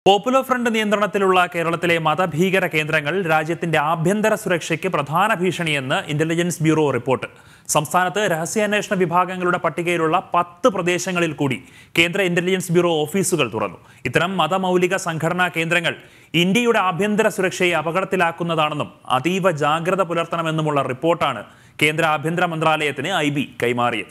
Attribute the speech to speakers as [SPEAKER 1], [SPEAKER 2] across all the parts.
[SPEAKER 1] popular front നിയന്ത്രണത്തിലുള്ള കേരളത്തിലെ മതഭീകര കേന്ദ്രങ്ങൾ രാജ്യത്തിന്റെ ആഭ്യന്തര സുരക്ഷയ്ക്ക് പ്രധാന ഭീഷണിയെന്ന് ഇന്റലിജൻസ് ബ്യൂറോ റിപ്പോർട്ട് സംസ്ഥാനത്ത് രഹസ്യാന്വേഷണ വിഭാഗങ്ങളുടെ പട്ടികയിലുള്ള പത്ത് പ്രദേശങ്ങളിൽ കൂടി കേന്ദ്ര ഇന്റലിജൻസ് ബ്യൂറോ ഓഫീസുകൾ തുറന്നു ഇത്തരം മതമൗലിക സംഘടനാ കേന്ദ്രങ്ങൾ ഇന്ത്യയുടെ ആഭ്യന്തര സുരക്ഷയെ അപകടത്തിലാക്കുന്നതാണെന്നും അതീവ ജാഗ്രത പുലർത്തണമെന്നുമുള്ള റിപ്പോർട്ടാണ് കേന്ദ്ര ആഭ്യന്തര മന്ത്രാലയത്തിന് ഐ ബി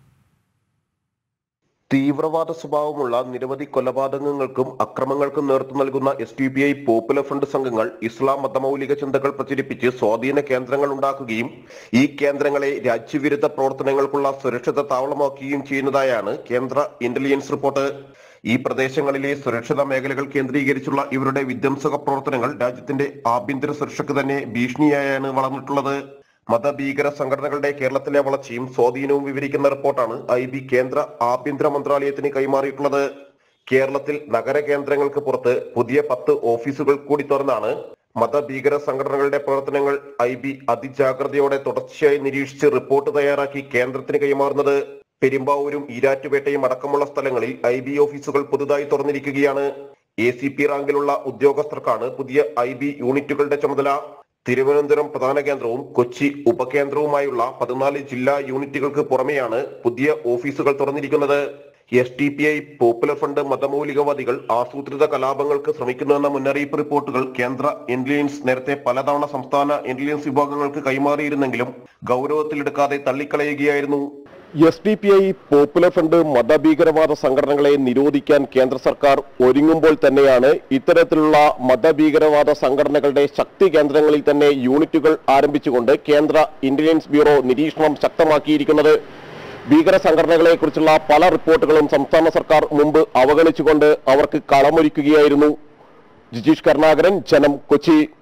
[SPEAKER 1] കൈമാറിയത്
[SPEAKER 2] തീവ്രവാദ സ്വഭാവമുള്ള നിരവധി കൊലപാതകങ്ങൾക്കും അക്രമങ്ങൾക്കും നേതൃത്വം നൽകുന്ന S D P I Popular Front സംഘങ്ങൾ ഇസ്ലാം മതമൗലിക ചിന്തകൾ പ്രചരിപ്പിച്ച് സ്വാധീന കേന്ദ്രങ്ങൾ ഉണ്ടാക്കുകയും ഈ കേന്ദ്രങ്ങളെ രാജ്യവിരുദ്ധ പ്രവർത്തനങ്ങൾക്കുള്ള സുരക്ഷിത താവളമാക്കുകയും ചെയ്യുന്നതായാണ് കേന്ദ്ര ഇന്റലിജൻസ് റിപ്പോർട്ട് ഈ പ്രദേശങ്ങളിലെ സുരക്ഷിത മേഖലകൾ കേന്ദ്രീകരിച്ചുള്ള ഇവരുടെ വിധ്വംസക പ്രവർത്തനങ്ങൾ രാജ്യത്തിന്റെ ആഭ്യന്തര സുരക്ഷയ്ക്ക് തന്നെ ഭീഷണിയായാണ് വളർന്നിട്ടുള്ളത് മതഭീകര സംഘടനകളുടെ കേരളത്തിലെ വളർച്ചയും സ്വാധീനവും വിവരിക്കുന്ന റിപ്പോർട്ടാണ് ഐ ബി കേന്ദ്ര ആഭ്യന്തര മന്ത്രാലയത്തിന് കൈമാറിയിട്ടുള്ളത് കേരളത്തിൽ നഗര കേന്ദ്രങ്ങൾക്ക് പുറത്ത് പുതിയ പത്ത് ഓഫീസുകൾ കൂടി തുറന്നാണ് മതഭീകര സംഘടനകളുടെ പ്രവർത്തനങ്ങൾ ഐ ബി അതിജാഗ്രതയോടെ തുടർച്ചയായി നിരീക്ഷിച്ച് റിപ്പോർട്ട് തയ്യാറാക്കി കേന്ദ്രത്തിന് കൈമാറുന്നത് പെരുമ്പാവൂരും ഈരാറ്റുപേട്ടയും അടക്കമുള്ള സ്ഥലങ്ങളിൽ ഐ ബി ഓഫീസുകൾ പുതുതായി തുറന്നിരിക്കുകയാണ് എ സി പി റാങ്കിലുള്ള ഉദ്യോഗസ്ഥർക്കാണ് പുതിയ ഐ ബി യൂണിറ്റുകളുടെ ചുമതല തിരുവനന്തപുരം പ്രധാന കേന്ദ്രവും കൊച്ചി ഉപകേന്ദ്രവുമായുള്ള പതിനാല് ജില്ലാ യൂണിറ്റുകൾക്ക് പുറമെയാണ് പുതിയ ഓഫീസുകൾ തുറന്നിരിക്കുന്നത് S D P I Popular Front മതമൗലികവാദികൾ ആസൂത്രിത കലാപങ്ങൾക്ക് ശ്രമിക്കുന്നുവെന്ന മുന്നറിയിപ്പ് റിപ്പോർട്ടുകൾ കേന്ദ്ര ഇന്റലിജൻസ് നേരത്തെ പലതവണ സംസ്ഥാന ഇന്റലിജൻസ് വിഭാഗങ്ങൾക്ക് കൈമാറിയിരുന്നെങ്കിലും ഗൗരവത്തിലെടുക്കാതെ തള്ളിക്കളയുകയായിരുന്നു S D P I Popular Front മതഭീകരവാദ സംഘടനകളെ നിരോധിക്കാൻ കേന്ദ്ര സർക്കാർ ഒരുങ്ങുമ്പോൾ തന്നെയാണ് ഇത്തരത്തിലുള്ള മതഭീകരവാദ സംഘടനകളുടെ ശക്തി കേന്ദ്രങ്ങളിൽ തന്നെ യൂണിറ്റുകൾ ആരംഭിച്ചുകൊണ്ട് കേന്ദ്ര ഇന്റലിജൻസ് ബ്യൂറോ നിരീക്ഷണം ശക്തമാക്കിയിരിക്കുന്നത് ഭീകര സംഘടനകളെ കുറിച്ചുള്ള പല റിപ്പോർട്ടുകളും സംസ്ഥാന സർക്കാർ മുമ്പ് അവഗണിച്ചുകൊണ്ട് അവർക്ക് കളമൊരുക്കുകയായിരുന്നു ജിജീഷ് കരുണാകരൻ ജനം കൊച്ചി